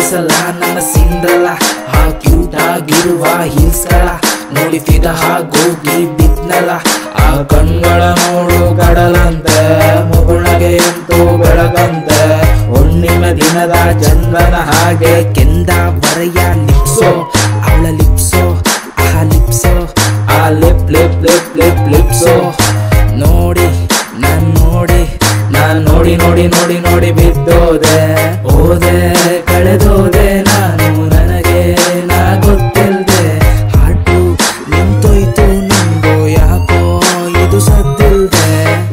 ಈ ಸಲ ನನ್ನ ಸಿಂಡ್ರಲ್ಲ ಆ ಕ್ಯೂಟ್ ಆಗಿರುವ ಹಿಲ್ಸ್ಗಳ ನೋಡಿ ಫಿದ ಹೋಗಿ ಬಿದ್ನಲ್ಲ ಆ ಕಣ್ಗಳ ನೋಡು ಕಡಲಂತೆ ಮುಗುಳಗೆ ಅಂತೂ ಬೆಳಗಂತೆ ಹುಣ್ಣಿಮೆ ದಿನದ ಚಂದ್ರನ ಹಾಗೆ ಕೆಂದ ಬರೆಯ ಲಿಪ್ಸೋ ಅವಳ ಲಿಪ್ಸೋ ಆ ಲಿಪ್ಸೋ ಆ ಲಿಪ್ ಲಿಪ್ ಲಿಪ್ ಲಿಪ್ ಲಿಪ್ಸೋ ನೋಡಿ ನಾನ್ ನೋಡಿ ನಾನ್ ನೋಡಿ ನೋಡಿ ನೋಡಿ ನೋಡಿ ಬಿದ್ದೋದೆ ಹೋದೆ ಕಳೆದೋದೆ ನಾನು ನನಗೆ ನಾ ಗೊತ್ತಿಲ್ದೆ ಹಾಟು ನಿಂತೋಯ್ತು ನಂಗೋ ಯಾಕೋ ಇದು ಸದ್ದಿಲ್ದೆ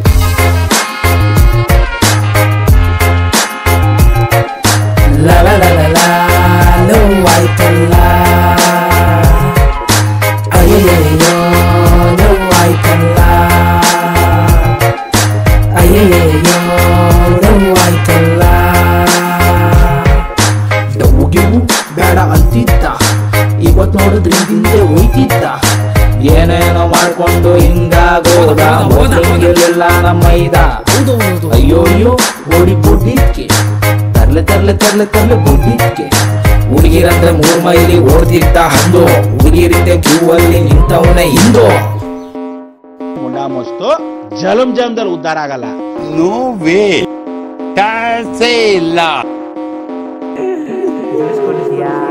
ಲ ಲ ಲ ಲ ಲ ನೋವಾಯ್ತಲ್ಲ ಅಯ್ಯಯ್ಯೋ ನೋವಾಯ್ತಲ್ಲ ಅಯ್ಯಯ್ಯೋ ನೋವಾಯ್ತಲ್ಲ ಡೌಗಿವು ಬೇಡ ಅಂತಿದ್ದ ಇವತ್ ನೋಡಿದ್ರೆ ಹಿಂದೆ ಹೋಯ್ತಿದ್ದ ಏನೇನೋ ಮಾಡ್ಕೊಂಡು ಹಿಂಗಾಗೋದ ಮೊದ್ಲಿಂಗಿರ್ಲಿಲ್ಲ ನಮ್ಮ ಮೈದ ಅಯ್ಯೋ ಅಯ್ಯೋ ಓಡಿ ಬುಡ್ಡಿದ್ಕೆ ತರ್ಲೆ ತರ್ಲೆ ತರ್ಲೆ ತರ್ಲೆ ಬುಡ್ಡಿದ್ಕೆ ಹುಡುಗಿರಂದ್ರೆ ಮೂರ್ ಮೈಲಿ ಓಡ್ತಿದ್ದ ಹಂದು ಹುಡುಗಿರಿಂದ ಕ್ಯೂ ಅಲ್ಲಿ ನಿಂತವನೇ ಹಿಂದೋ ಮುಂಡಾ ಮಸ್ತು ಜಲಂ ಜಲಂದಲ್ಲಿ ಉದ್ಧಾರ ಆಗಲ್ಲ ನೋ ವೇ ಚಾನ್ಸೇ ಇಲ್ಲ ತಿಳಿಸ್ಕೊಟ್ಟಿದ್ಯಾ